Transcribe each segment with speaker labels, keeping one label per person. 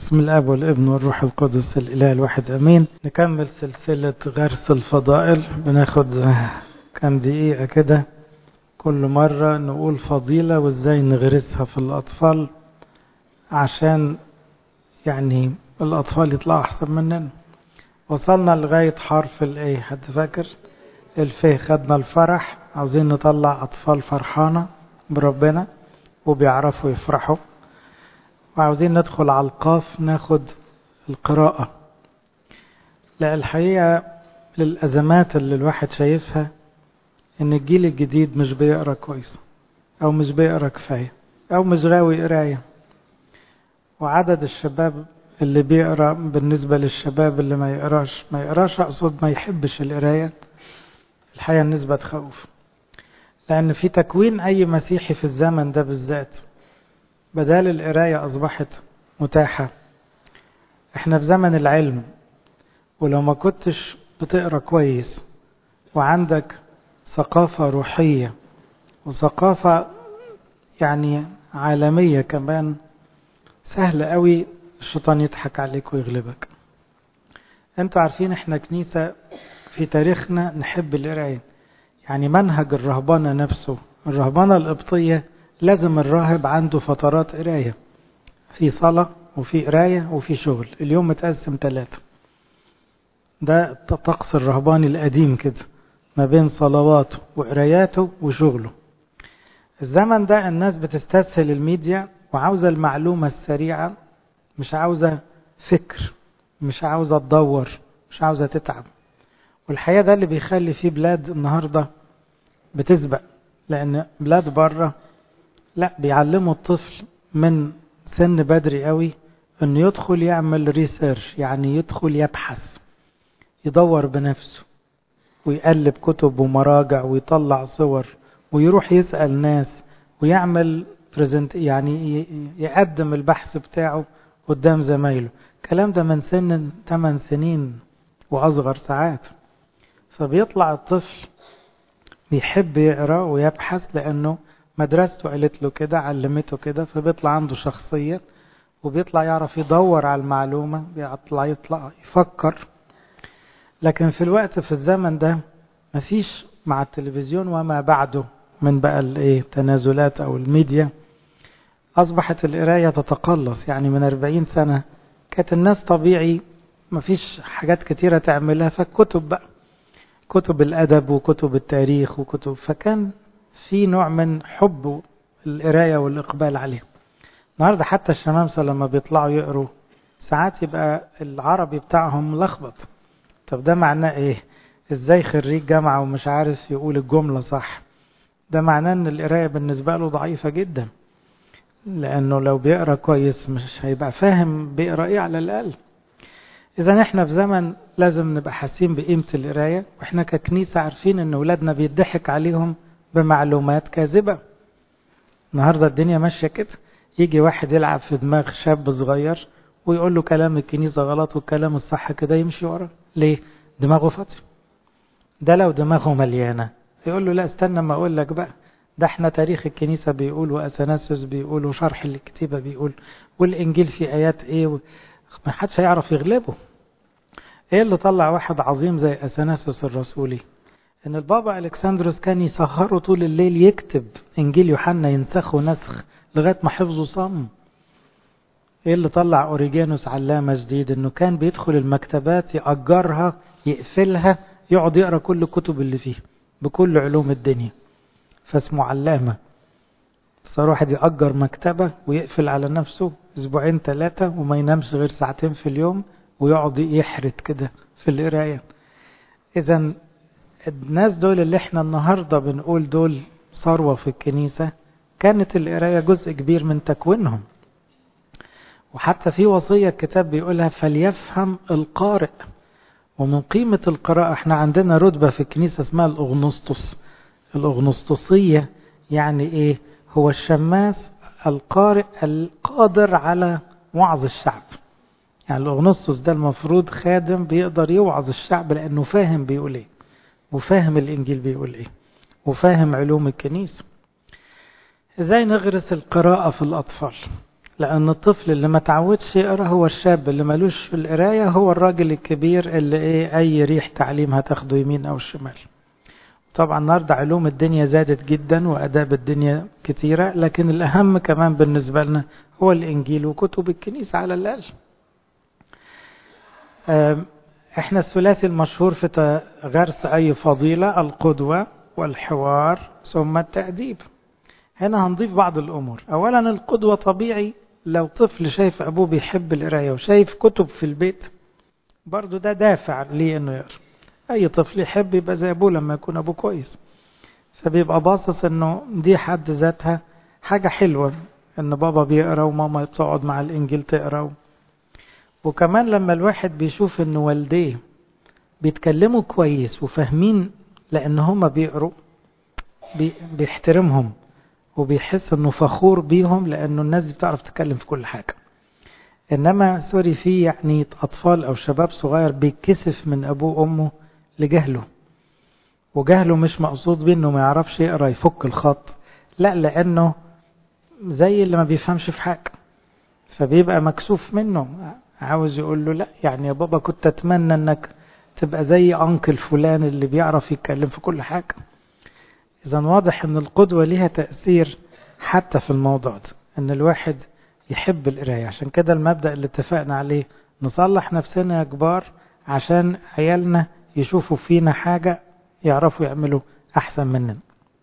Speaker 1: بسم الاب والابن والروح القدس الاله الواحد امين نكمل سلسله غرس الفضائل بناخد كام دقيقه كده كل مره نقول فضيله وازاي نغرسها في الاطفال عشان يعني الاطفال يطلعوا احسن مننا وصلنا لغايه حرف الايه حد فاكر الفه خدنا الفرح عاوزين نطلع اطفال فرحانه بربنا وبيعرفوا يفرحوا وعاوزين ندخل على القاف ناخد القراءة لا الحقيقة للأزمات اللي الواحد شايفها إن الجيل الجديد مش بيقرأ كويس أو مش بيقرأ كفاية أو مش غاوي قراية وعدد الشباب اللي بيقرأ بالنسبة للشباب اللي ما يقراش ما يقراش أقصد ما يحبش القراية الحقيقة النسبة تخوف لأن في تكوين أي مسيحي في الزمن ده بالذات بدال القراية أصبحت متاحة احنا في زمن العلم ولو ما كنتش بتقرا كويس وعندك ثقافة روحية وثقافة يعني عالمية كمان سهل قوي الشيطان يضحك عليك ويغلبك انتوا عارفين احنا كنيسة في تاريخنا نحب القراية يعني منهج الرهبنة نفسه الرهبنة القبطية لازم الراهب عنده فترات قراية في صلاة وفي قراية وفي شغل اليوم متقسم ثلاثة ده الطقس الرهباني القديم كده ما بين صلواته وقراياته وشغله الزمن ده الناس بتستسهل الميديا وعاوزة المعلومة السريعة مش عاوزة فكر مش عاوزة تدور مش عاوزة تتعب والحقيقة ده اللي بيخلي فيه بلاد النهاردة بتسبق لأن بلاد بره لا بيعلموا الطفل من سن بدري قوي انه يدخل يعمل ريسيرش يعني يدخل يبحث يدور بنفسه ويقلب كتب ومراجع ويطلع صور ويروح يسأل ناس ويعمل بريزنت يعني يقدم البحث بتاعه قدام زمايله الكلام ده من سن 8 سنين وأصغر ساعات فبيطلع الطفل بيحب يقرأ ويبحث لأنه مدرسته قالت له كده علمته كده فبيطلع عنده شخصية وبيطلع يعرف يدور على المعلومة بيطلع يطلع يفكر لكن في الوقت في الزمن ده مفيش مع التلفزيون وما بعده من بقى الايه تنازلات او الميديا اصبحت القرايه تتقلص يعني من 40 سنه كانت الناس طبيعي مفيش حاجات كتيره تعملها فالكتب بقى كتب الادب وكتب التاريخ وكتب فكان في نوع من حب القراية والإقبال عليه النهاردة حتى الشمامسة لما بيطلعوا يقروا ساعات يبقى العربي بتاعهم ملخبط طب ده معناه ايه ازاي خريج جامعة ومش عارف يقول الجملة صح ده معناه ان القراية بالنسبة له ضعيفة جدا لانه لو بيقرا كويس مش هيبقى فاهم بيقرا ايه على الاقل اذا احنا في زمن لازم نبقى حاسين بقيمة القراية واحنا ككنيسة عارفين ان ولادنا بيضحك عليهم بمعلومات كاذبة النهاردة الدنيا ماشية كده يجي واحد يلعب في دماغ شاب صغير ويقول له كلام الكنيسة غلط والكلام الصح كده يمشي وراه ليه دماغه فاضية ده لو دماغه مليانة يقول له لا استنى ما اقول لك بقى ده احنا تاريخ الكنيسة بيقول وأثناسيوس بيقول وشرح الكتيبة بيقول والإنجيل في آيات ايه و... ما حدش هيعرف يغلبه ايه اللي طلع واحد عظيم زي أثناسيوس الرسولي ان البابا الكسندروس كان يسهره طول الليل يكتب انجيل يوحنا ينسخه نسخ لغايه ما حفظه صم ايه اللي طلع اوريجانوس علامه جديد انه كان بيدخل المكتبات ياجرها يقفلها يقعد يقرا كل الكتب اللي فيها بكل علوم الدنيا فاسمه علامه صار واحد يأجر مكتبة ويقفل على نفسه أسبوعين ثلاثة وما ينامش غير ساعتين في اليوم ويقعد يحرت كده في القراية إذا الناس دول اللي احنا النهاردة بنقول دول ثروة في الكنيسة كانت القراية جزء كبير من تكوينهم وحتى في وصية الكتاب بيقولها فليفهم القارئ ومن قيمة القراءة احنا عندنا رتبة في الكنيسة اسمها الأغنسطس الأغنسطسية يعني ايه هو الشماس القارئ القادر على وعظ الشعب يعني الأغنسطس ده المفروض خادم بيقدر يوعظ الشعب لأنه فاهم بيقول ايه وفاهم الإنجيل بيقول إيه وفاهم علوم الكنيسة إزاي نغرس القراءة في الأطفال لأن الطفل اللي ما تعودش يقرأ هو الشاب اللي ملوش في القراية هو الراجل الكبير اللي إيه أي ريح تعليم هتاخده يمين أو شمال طبعا النهاردة علوم الدنيا زادت جدا وأداب الدنيا كتيرة لكن الأهم كمان بالنسبة لنا هو الإنجيل وكتب الكنيسة على الأقل احنا الثلاثي المشهور في غرس أي فضيلة القدوة والحوار ثم التأديب هنا هنضيف بعض الأمور أولا القدوة طبيعي لو طفل شايف أبوه بيحب القراية وشايف كتب في البيت برضو ده دافع ليه إنه يقرأ أي طفل يحب يبقى زي أبوه لما يكون أبوه كويس فبيبقى باصص إنه دي حد ذاتها حاجة حلوة إن بابا بيقرأ وماما بتقعد مع الإنجيل تقرأ وكمان لما الواحد بيشوف إن والديه بيتكلموا كويس وفاهمين لأن هما بيقروا بي بيحترمهم وبيحس انه فخور بيهم لانه الناس دي بتعرف تتكلم في كل حاجه انما سوري في يعني اطفال او شباب صغير بيتكسف من ابوه وامه لجهله وجهله مش مقصود بيه انه ما يعرفش يقرا يفك الخط لا لانه زي اللي ما بيفهمش في حاجه فبيبقى مكسوف منه عاوز يقول له لا يعني يا بابا كنت اتمنى انك تبقى زي انكل فلان اللي بيعرف يتكلم في كل حاجه إذا واضح أن القدوة لها تأثير حتى في الموضوع ده أن الواحد يحب القراية عشان كده المبدأ اللي اتفقنا عليه نصلح نفسنا يا كبار عشان عيالنا يشوفوا فينا حاجة يعرفوا يعملوا أحسن مننا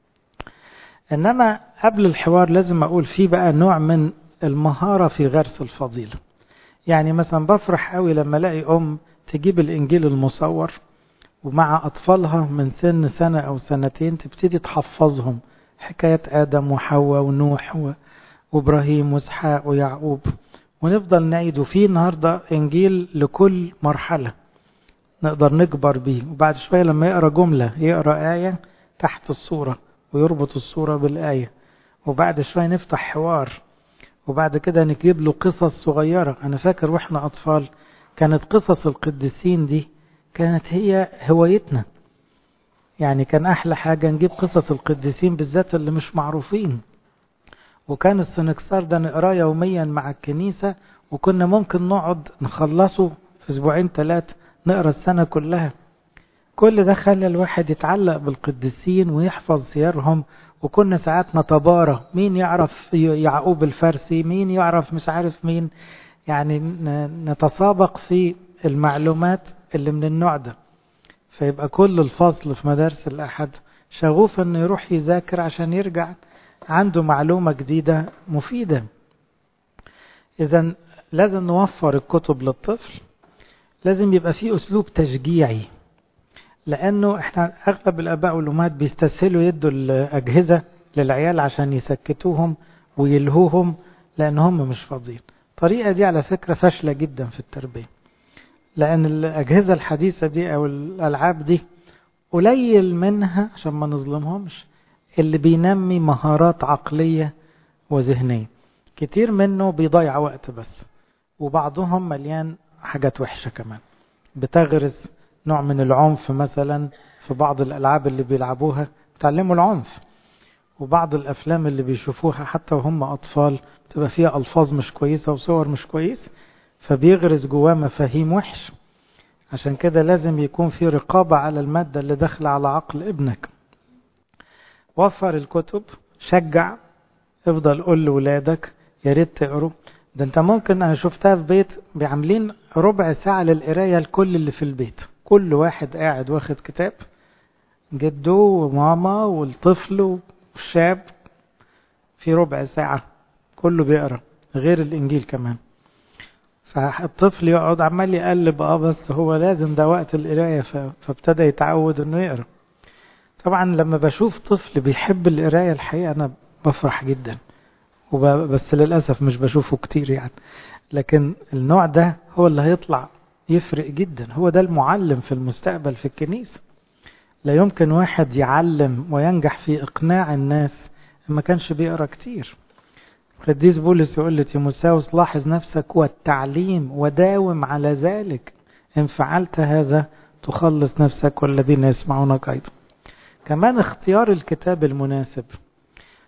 Speaker 1: إنما قبل الحوار لازم أقول فيه بقى نوع من المهارة في غرس الفضيلة يعني مثلا بفرح قوي لما ألاقي أم تجيب الإنجيل المصور ومع أطفالها من سن سنة أو سنتين تبتدي تحفظهم حكاية آدم وحواء ونوح وإبراهيم وإسحاق ويعقوب ونفضل نعيد وفي النهاردة إنجيل لكل مرحلة نقدر نكبر بيه وبعد شوية لما يقرأ جملة يقرأ آية تحت الصورة ويربط الصورة بالآية وبعد شوية نفتح حوار وبعد كده نجيب له قصص صغيرة أنا فاكر وإحنا أطفال كانت قصص القديسين دي كانت هي هوايتنا يعني كان أحلى حاجة نجيب قصص القديسين بالذات اللي مش معروفين وكان السنكسار ده نقراه يوميا مع الكنيسة وكنا ممكن نقعد نخلصه في أسبوعين ثلاثة نقرا السنة كلها كل ده خلى الواحد يتعلق بالقديسين ويحفظ سيرهم وكنا ساعات نتبارى مين يعرف يعقوب الفارسي مين يعرف مش عارف مين يعني نتسابق في المعلومات اللي من النوع ده فيبقى كل الفصل في مدارس الأحد شغوف انه يروح يذاكر عشان يرجع عنده معلومة جديدة مفيدة إذا لازم نوفر الكتب للطفل لازم يبقى فيه أسلوب تشجيعي لأنه احنا أغلب الآباء والأمهات بيستسهلوا يدوا الأجهزة للعيال عشان يسكتوهم ويلهوهم لأن هم مش فاضيين الطريقة دي على فكرة فاشلة جدا في التربية لأن الأجهزة الحديثة دي أو الألعاب دي قليل منها عشان ما نظلمهمش اللي بينمي مهارات عقلية وذهنية كتير منه بيضيع وقت بس وبعضهم مليان حاجات وحشة كمان بتغرس نوع من العنف مثلا في بعض الألعاب اللي بيلعبوها بتعلموا العنف وبعض الأفلام اللي بيشوفوها حتى وهم أطفال بتبقى فيها ألفاظ مش كويسة وصور مش كويس فبيغرس جواه مفاهيم وحش عشان كده لازم يكون في رقابة على المادة اللي داخلة على عقل ابنك وفر الكتب شجع افضل قول لولادك يا ريت تقروا ده انت ممكن انا شفتها في بيت بعاملين ربع ساعة للقراية لكل اللي في البيت كل واحد قاعد واخد كتاب جده وماما والطفل والشاب في ربع ساعة كله بيقرا غير الانجيل كمان فالطفل يقعد عمال يقلب اه بس هو لازم ده وقت القراية فابتدى يتعود انه يقرا طبعا لما بشوف طفل بيحب القراية الحقيقة انا بفرح جدا بس للأسف مش بشوفه كتير يعني لكن النوع ده هو اللي هيطلع يفرق جدا هو ده المعلم في المستقبل في الكنيسة لا يمكن واحد يعلم وينجح في إقناع الناس ما كانش بيقرأ كتير قديس بولس يقول لتيموساوس لاحظ نفسك والتعليم وداوم على ذلك إن فعلت هذا تخلص نفسك والذين يسمعونك أيضا كمان اختيار الكتاب المناسب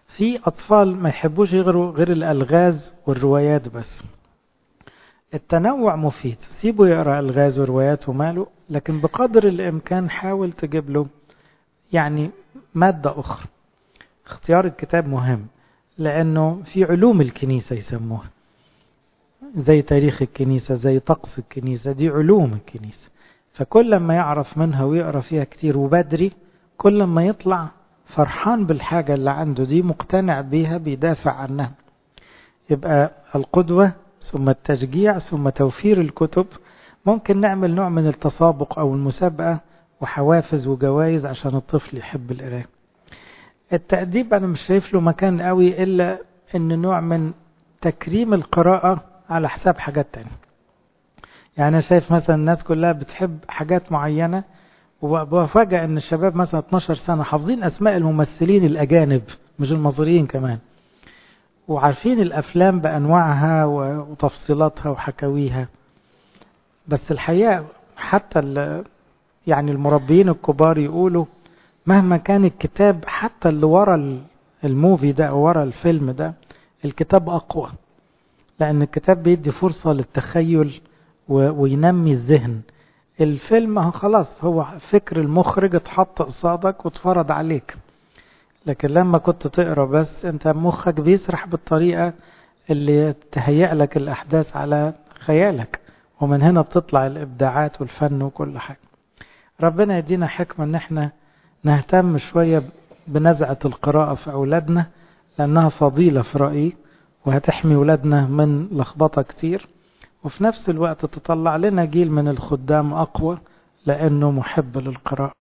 Speaker 1: في أطفال ما يحبوش يغروا غير الألغاز والروايات بس التنوع مفيد سيبه يقرأ ألغاز وروايات وماله لكن بقدر الإمكان حاول تجيب له يعني مادة أخرى اختيار الكتاب مهم لأنه في علوم الكنيسة يسموها زي تاريخ الكنيسة زي طقس الكنيسة دي علوم الكنيسة فكل ما يعرف منها ويقرأ فيها كتير وبدري كل ما يطلع فرحان بالحاجة اللي عنده دي مقتنع بيها بيدافع عنها يبقى القدوة ثم التشجيع ثم توفير الكتب ممكن نعمل نوع من التسابق أو المسابقة وحوافز وجوائز عشان الطفل يحب القراءة التأديب أنا مش شايف له مكان قوي إلا إن نوع من تكريم القراءة على حساب حاجات تانية يعني أنا شايف مثلا الناس كلها بتحب حاجات معينة وبفاجأ إن الشباب مثلا 12 سنة حافظين أسماء الممثلين الأجانب مش المصريين كمان وعارفين الأفلام بأنواعها وتفصيلاتها وحكاويها بس الحقيقة حتى يعني المربيين الكبار يقولوا مهما كان الكتاب حتى اللي ورا الموفي ده أو ورا الفيلم ده الكتاب أقوى لأن الكتاب بيدي فرصة للتخيل وينمي الذهن الفيلم خلاص هو فكر المخرج اتحط قصادك واتفرض عليك لكن لما كنت تقرا بس انت مخك بيسرح بالطريقة اللي تهيأ لك الأحداث على خيالك ومن هنا بتطلع الإبداعات والفن وكل حاجة ربنا يدينا حكمة ان احنا نهتم شوية بنزعة القراءة في أولادنا لأنها فضيلة في رأيي وهتحمي ولادنا من لخبطة كتير وفي نفس الوقت تطلع لنا جيل من الخدام أقوى لأنه محب للقراءة